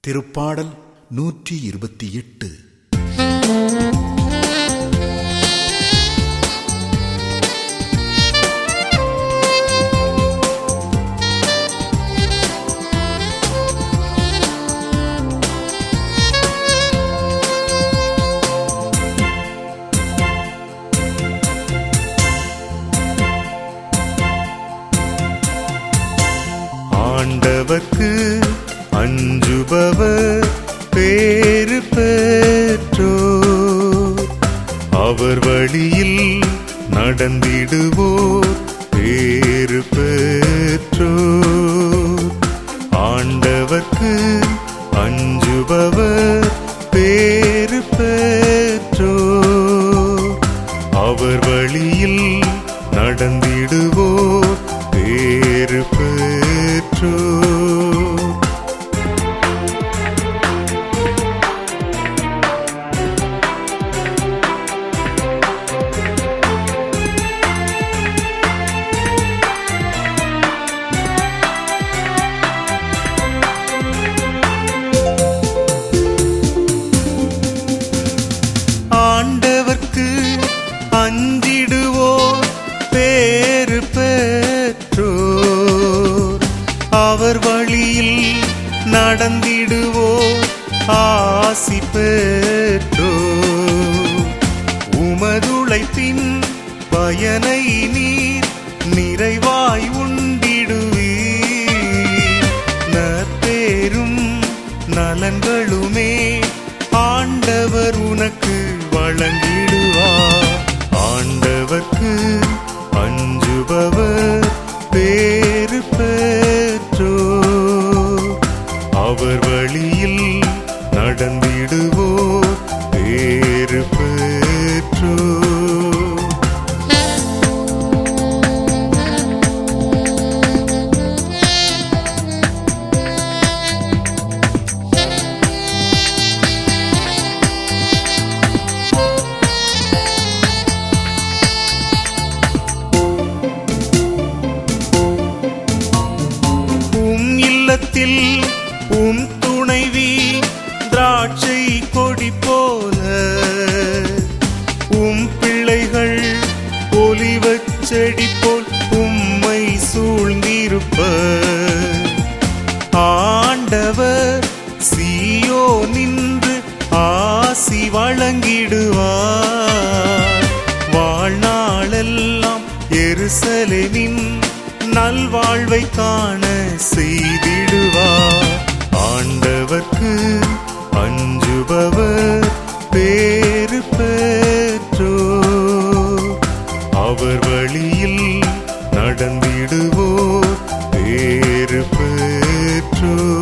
திருப்பாடல் நூற்றி இருபத்தி எட்டு ஆண்டவர்க்கு அஞ்சுபவர் பேறு பெற்றோ அவர் வழியில் நடந்திடுவோர் பேறு பெற்றோ ஆண்டவர்க்கு அஞ்சுபவர் பேறு பெற்றோ அவர் வழியில் நடந்திடுவோர் பேறு பெற்றோ ஆண்டவர்க்கு அஞ்சிடுவோர் பேறு பெற்றோர் அவர் வழியில் நடந்திடுவோர் ஆசி பெற்றோர் உமதுழைப்பின் பயனை நீர் நிறைவாய் உண்டிடுவீர் நற்பேரும் நலன்களுமே ஆண்டவர் உனக்கு வழங்கிடுவார் ஆண்டவர்க்கு அஞ்சுபவர் பேறு பெற்றோ அவர் வழியில் நடந்திடுவோர் பேறு பெற்றோ உம் இல்லத்தில் உம் துணைவி திராட்சை கொடி போல உம் பிள்ளைகள் ஒலிவச் செடி போல் உம்மை சூழ்ந்திருப்ப ஆண்டவர் சீயோ நின்று ஆசி வழங்கிடுவார் வாழ்நாளெல்லாம் எருசலேமின் நல்வாழ்வை காண செய்திடுவார் ஆண்டவர்க்கு அஞ்சுபவர் பேறு பெற்றோ அவர் வழியில் நடந்திடுவோர் பேறு பெற்றோ